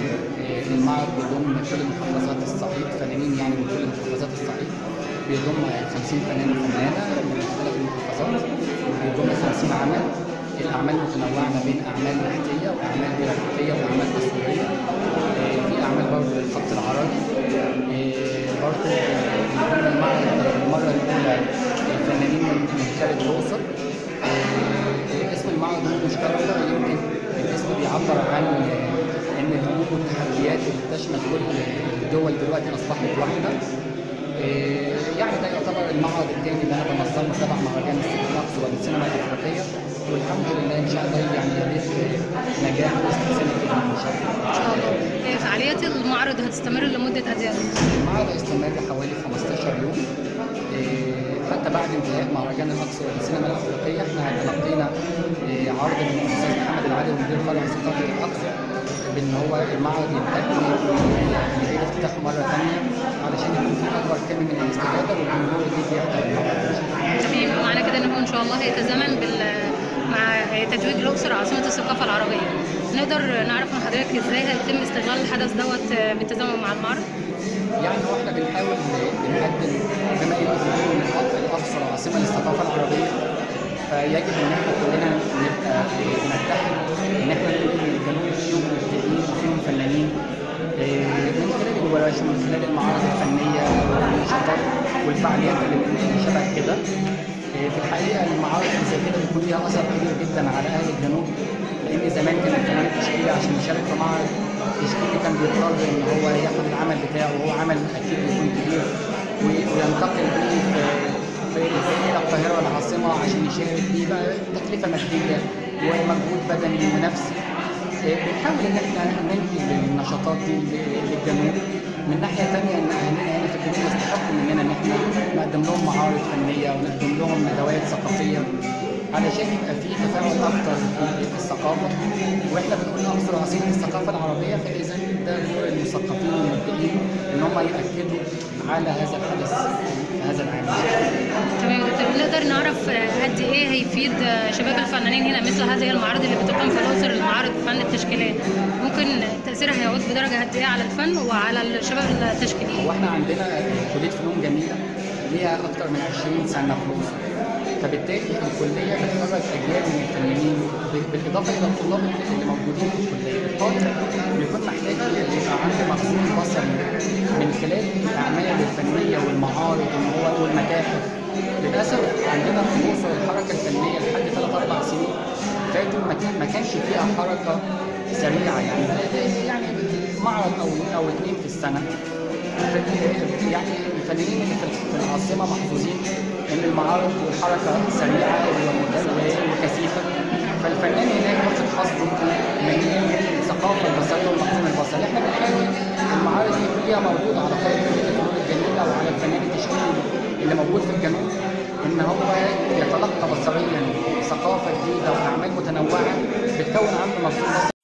آه، المعرض بيضم كل محافظات الصعيد فنانين يعني من كل محافظات الصعيد بيضم 50 فنان وفنانه من مختلف المحافظات بيضم 50 عمل الاعمال متنوعه ما بين اعمال نحتيه واعمال جرافيكيه واعمال تصويريه آه، في اعمال برضه للخط العربي آه، برضه بيضم المعرض المره الاولى فنانين من من خارج الاقصر آه، اسم المعرض هو مشترك يمكن الاسم بيعبر عن آه، ان الهموم والتحديات اللي بتشمل كل الدول دلوقتي اصبحت واحده آه، يعني ده يعتبر المعرض الثاني اللي انا بنظمه تبع مهرجان السينما الاقصى والسينما الافريقيه والحمد لله ان شاء الله يعني يليق نجاح واستحسان كبير ان شاء الله. ان شاء الله آه، فعاليات المعرض هتستمر لمده قد ايه؟ المعرض هيستمر حوالي 15 يوم إيه، حتى بعد انتهاء مهرجان الاقصى والسينما الافريقيه احنا تلقينا إيه، عرض من الاستاذ محمد العادل مدير فرع ثقافه الاقصى بان هو المعرض ينتهي يعيد افتتاحه مره ثانيه علشان يكون في اكبر كم من الاستفاده والجمهور يجي يحضر المعرض تمام معنى كده ان هو ان شاء الله هيتزامن بال مع تتويج الاقصر عاصمه الثقافه العربيه نقدر نعرف من حضرتك ازاي هيتم استغلال الحدث دوت آه، بالتزامن مع المعرض يعني هو احنا بنحاول نقدم بما انه بنقول ان الاقصر عاصمه للثقافه العربيه فيجب ان احنا كلنا نبقى نتحد ان احنا نقول ان الجنوب فيهم مبدعين وفيهم فنانين إيه، من خلال الورش ومن خلال المعارض الفنيه والنشاطات والفعاليات اللي اللي شبه كده إيه، في الحقيقه المعارض اللي زي كده بيكون ليها اثر كبير جدا على اهل الجنوب لان زمان كان الفنان التشكيلي عشان يشارك في معرض التشكيلي كان بيضطر ان هو ياخد العمل بتاعه وهو عمل اكيد بيكون كبير و- وينتقل بيه في في في الى القاهره العاصمه عشان يشارك بيه بقى تكلفه ماديه ومجهود بدني ونفسي إيه، بنحاول ان احنا ننقل النشاطات دي ل- للجنوب من ناحيه ثانيه ان اهلنا هنا في الجنوب يستحقوا مننا ان احنا نقدم لهم معارض فنيه ونقدم لهم ندوات ثقافيه علشان يبقى في تفاعل اكتر في في الثقافه واحنا بنقول الاقصر عاصمه الثقافه العربيه فاذا ده دور المثقفين والمبدعين ان هم ياكدوا على هذا الحدث في هذا العام تمام طب نقدر نعرف آه، قد ايه هيفيد آه، شباب الفنانين هنا مثل هذه المعارض اللي بتقام في الاقصر المعارض فن التشكيلات ممكن تاثيرها هيعود بدرجه قد ايه على الفن وعلى الشباب التشكيليين هو احنا عندنا كليه فنون جميله ليها اكتر من 20 سنه في الاقصر فبالتالي الكليه بتخرج اجيال من الفنانين ب- بالاضافه الى الطلاب اللي موجودين في الكليه الطالب بيكون محتاج يبقى عنده مخزون بصري من خلال الاعمال الفنيه والمعارض وإن هو والمتاحف للاسف عندنا في الاقصر الحركه الفنيه لحد ثلاث اربع سنين فاتوا ما كان- ما كانش فيها حركه سريعه يعني يعني معرض او او اثنين في السنه ف- يعني الفنانين اللي في في العاصمه محظوظين ان المعارض والحركه سريعه و- وكثيفه فالفنان هناك واخد حظه من من الثقافه البصريه والمخزون البصري احنا بنحاول المعارض دي يكون ليها موجود على قائمه كليه الفنون الجميله وعلى الفنان التشكيلي اللي موجود في الجنوب ان هو يتلقى بصريا ثقافه جديده واعمال متنوعه بتكون عنده مخزون بصري